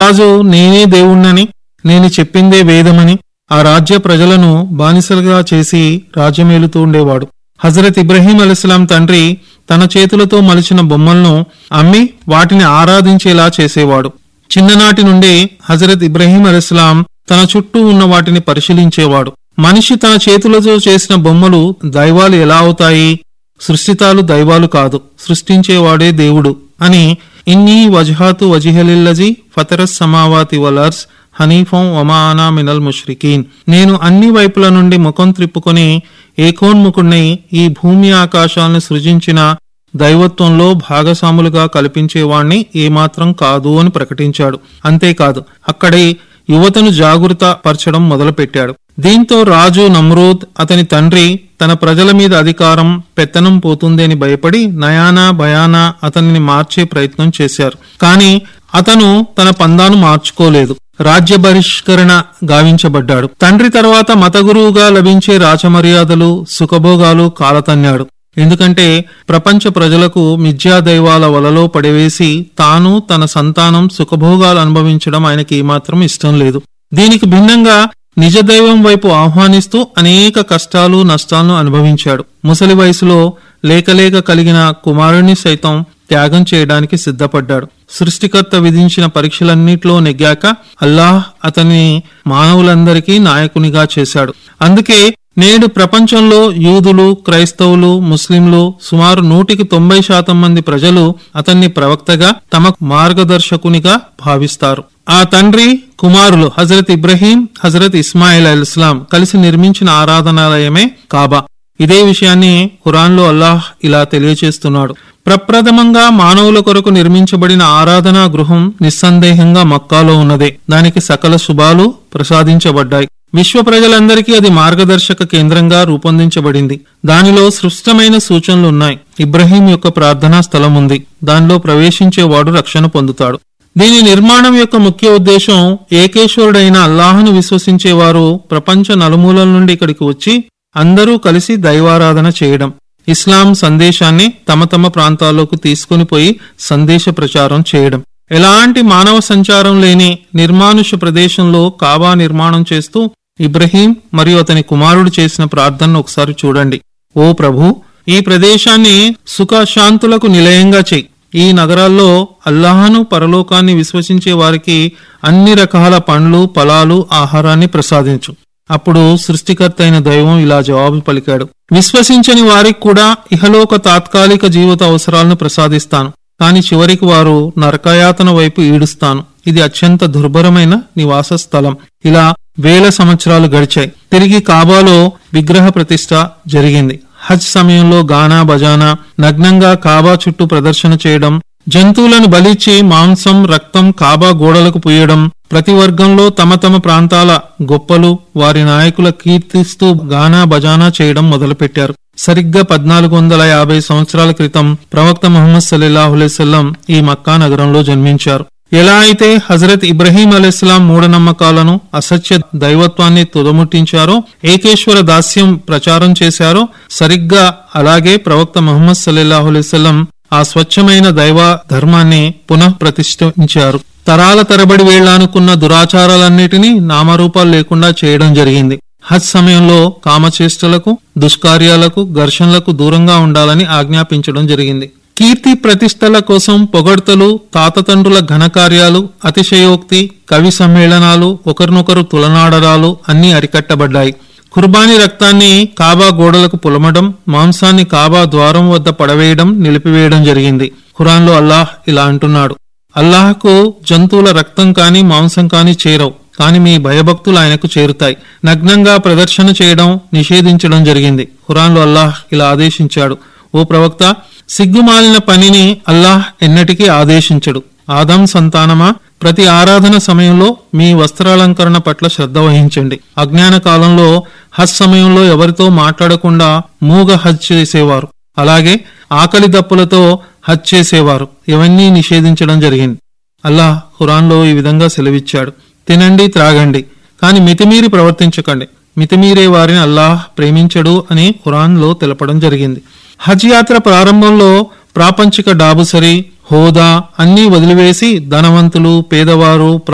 రాజు నేనే దేవుణ్ణని నేను చెప్పిందే వేదమని ఆ రాజ్య ప్రజలను బానిసలుగా చేసి రాజ్యమేలుతూ ఉండేవాడు హజరత్ ఇబ్రహీం అలీస్లాం తండ్రి తన చేతులతో మలిచిన బొమ్మలను అమ్మి వాటిని ఆరాధించేలా చేసేవాడు చిన్ననాటి నుండి హజరత్ ఇబ్రహీం అలీస్లాం తన చుట్టూ ఉన్న వాటిని పరిశీలించేవాడు మనిషి తన చేతులతో చేసిన బొమ్మలు దైవాలు ఎలా అవుతాయి సృష్టితాలు దైవాలు కాదు సృష్టించేవాడే దేవుడు అని ఇన్నీ వజహాతు వజిహలిల్లజీ ఫతరస్ సమావాతి వలర్స్ హనీఫం వమానా మినల్ ముష్రికీన్ నేను అన్ని వైపుల నుండి ముఖం త్రిప్పుకొని ఏకోన్ముఖుణ్ణి ఈ భూమి ఆకాశాలను సృజించిన దైవత్వంలో భాగస్వాములుగా కల్పించేవాణ్ణి ఏమాత్రం కాదు అని ప్రకటించాడు అంతేకాదు అక్కడి యువతను జాగృత పరచడం మొదలుపెట్టాడు దీంతో రాజు నమ్రూద్ అతని తండ్రి తన ప్రజల మీద అధికారం పెత్తనం పోతుంది అని భయపడి నయానా భయానా అతనిని మార్చే ప్రయత్నం చేశారు కానీ అతను తన పందాను మార్చుకోలేదు రాజ్య బహిష్కరణ గావించబడ్డాడు తండ్రి తర్వాత మత గురువుగా లభించే రాచమర్యాదలు సుఖభోగాలు కాలతన్నాడు ఎందుకంటే ప్రపంచ ప్రజలకు మిథ్యా దైవాల వలలో పడివేసి తాను తన సంతానం సుఖభోగాలు అనుభవించడం ఆయనకి ఏమాత్రం ఇష్టం లేదు దీనికి భిన్నంగా నిజ దైవం వైపు ఆహ్వానిస్తూ అనేక కష్టాలు నష్టాలను అనుభవించాడు ముసలి వయసులో లేకలేక కలిగిన కుమారుణ్ణి సైతం త్యాగం చేయడానికి సిద్ధపడ్డాడు సృష్టికర్త విధించిన పరీక్షలన్నిట్లో నెగ్గాక అల్లాహ్ అతన్ని మానవులందరికీ నాయకునిగా చేశాడు అందుకే నేడు ప్రపంచంలో యూదులు క్రైస్తవులు ముస్లింలు సుమారు నూటికి తొంభై శాతం మంది ప్రజలు అతన్ని ప్రవక్తగా తమ మార్గదర్శకునిగా భావిస్తారు ఆ తండ్రి కుమారులు హజరత్ ఇబ్రహీం హజరత్ ఇస్మాయిల్ అల్ ఇస్లాం కలిసి నిర్మించిన ఆరాధనాలయమే కాబా ఇదే విషయాన్ని ఖురాన్లో అల్లాహ్ ఇలా తెలియచేస్తున్నాడు ప్రప్రథమంగా మానవుల కొరకు నిర్మించబడిన ఆరాధనా గృహం నిస్సందేహంగా మక్కాలో ఉన్నదే దానికి సకల శుభాలు ప్రసాదించబడ్డాయి విశ్వ ప్రజలందరికీ అది మార్గదర్శక కేంద్రంగా రూపొందించబడింది దానిలో సృష్టమైన సూచనలు ఉన్నాయి ఇబ్రహీం యొక్క ప్రార్థనా స్థలం ఉంది దానిలో ప్రవేశించేవాడు రక్షణ పొందుతాడు దీని నిర్మాణం యొక్క ముఖ్య ఉద్దేశం ఏకేశ్వరుడైన అల్లాహను విశ్వసించేవారు ప్రపంచ నలుమూలల నుండి ఇక్కడికి వచ్చి అందరూ కలిసి దైవారాధన చేయడం ఇస్లాం సందేశాన్ని తమ తమ ప్రాంతాల్లోకి తీసుకుని పోయి సందేశ ప్రచారం చేయడం ఎలాంటి మానవ సంచారం లేని నిర్మానుష ప్రదేశంలో కాబా నిర్మాణం చేస్తూ ఇబ్రహీం మరియు అతని కుమారుడు చేసిన ప్రార్థనను ఒకసారి చూడండి ఓ ప్రభు ఈ ప్రదేశాన్ని సుఖ శాంతులకు నిలయంగా చెయ్యి ఈ నగరాల్లో అల్లాహను పరలోకాన్ని విశ్వసించే వారికి అన్ని రకాల పండ్లు ఫలాలు ఆహారాన్ని ప్రసాదించు అప్పుడు సృష్టికర్త అయిన దైవం ఇలా జవాబు పలికాడు విశ్వసించని వారికి కూడా ఇహలోక తాత్కాలిక జీవిత అవసరాలను ప్రసాదిస్తాను కాని చివరికి వారు నరకయాతన వైపు ఈడుస్తాను ఇది అత్యంత దుర్భరమైన నివాస స్థలం ఇలా వేల సంవత్సరాలు గడిచాయి తిరిగి కాబాలో విగ్రహ ప్రతిష్ట జరిగింది హజ్ సమయంలో గానా బజానా నగ్నంగా కాబా చుట్టూ ప్రదర్శన చేయడం జంతువులను బలిచ్చి మాంసం రక్తం కాబా గోడలకు పూయడం ప్రతి వర్గంలో తమ తమ ప్రాంతాల గొప్పలు వారి నాయకుల కీర్తిస్తూ గానా బజానా చేయడం మొదలుపెట్టారు సరిగ్గా పద్నాలుగు వందల యాభై సంవత్సరాల క్రితం ప్రవక్త ముహమ్మద్ సల్లాహులేసల్లం ఈ మక్కా నగరంలో జన్మించారు ఎలా అయితే హజరత్ ఇబ్రహీం అలైస్లాం మూఢనమ్మకాలను అసత్య దైవత్వాన్ని తుదముట్టించారో ఏకేశ్వర దాస్యం ప్రచారం చేశారో సరిగ్గా అలాగే ప్రవక్త ముహమ్మద్ సల్లాహులేసల్లం ఆ స్వచ్ఛమైన దైవ ధర్మాన్ని పునః ప్రతిష్ఠించారు తరాల తరబడి వేళ్లానుకున్న దురాచారాలన్నిటినీ నామరూపాలు లేకుండా చేయడం జరిగింది హజ్ సమయంలో కామచేష్టలకు దుష్కార్యాలకు ఘర్షణలకు దూరంగా ఉండాలని ఆజ్ఞాపించడం జరిగింది కీర్తి ప్రతిష్టల కోసం పొగడ్తలు తాతతండ్రుల ఘనకార్యాలు అతిశయోక్తి కవి సమ్మేళనాలు ఒకరినొకరు తులనాడరాలు అన్నీ అరికట్టబడ్డాయి కుర్బానీ రక్తాన్ని కాబా గోడలకు పులమడం మాంసాన్ని కాబా ద్వారం వద్ద పడవేయడం నిలిపివేయడం జరిగింది ఖురాన్లో అల్లాహ్ ఇలా అంటున్నాడు అల్లాహకు జంతువుల రక్తం కాని మాంసం కాని చేరవు కాని మీ భయభక్తులు ఆయనకు చేరుతాయి నగ్నంగా ప్రదర్శన చేయడం నిషేధించడం జరిగింది ఖురాన్లో అల్లాహ్ ఇలా ఆదేశించాడు ఓ ప్రవక్త సిగ్గుమాలిన పనిని అల్లాహ్ ఎన్నటికీ ఆదేశించడు ఆదం సంతానమా ప్రతి ఆరాధన సమయంలో మీ వస్త్రాలంకరణ పట్ల శ్రద్ధ వహించండి అజ్ఞాన కాలంలో హజ్ సమయంలో ఎవరితో మాట్లాడకుండా మూగ హజ్ చేసేవారు అలాగే ఆకలి దప్పులతో హజ్ చేసేవారు ఇవన్నీ నిషేధించడం జరిగింది అల్లాహ్ ఖురాన్లో ఈ విధంగా సెలవిచ్చాడు తినండి త్రాగండి కాని మితిమీరి ప్రవర్తించకండి మితిమీరే వారిని అల్లాహ్ ప్రేమించడు అని ఖురాన్లో తెలపడం జరిగింది హజ్ యాత్ర ప్రారంభంలో ప్రాపంచిక డాబుసరి హోదా అన్నీ వదిలివేసి ధనవంతులు పేదవారు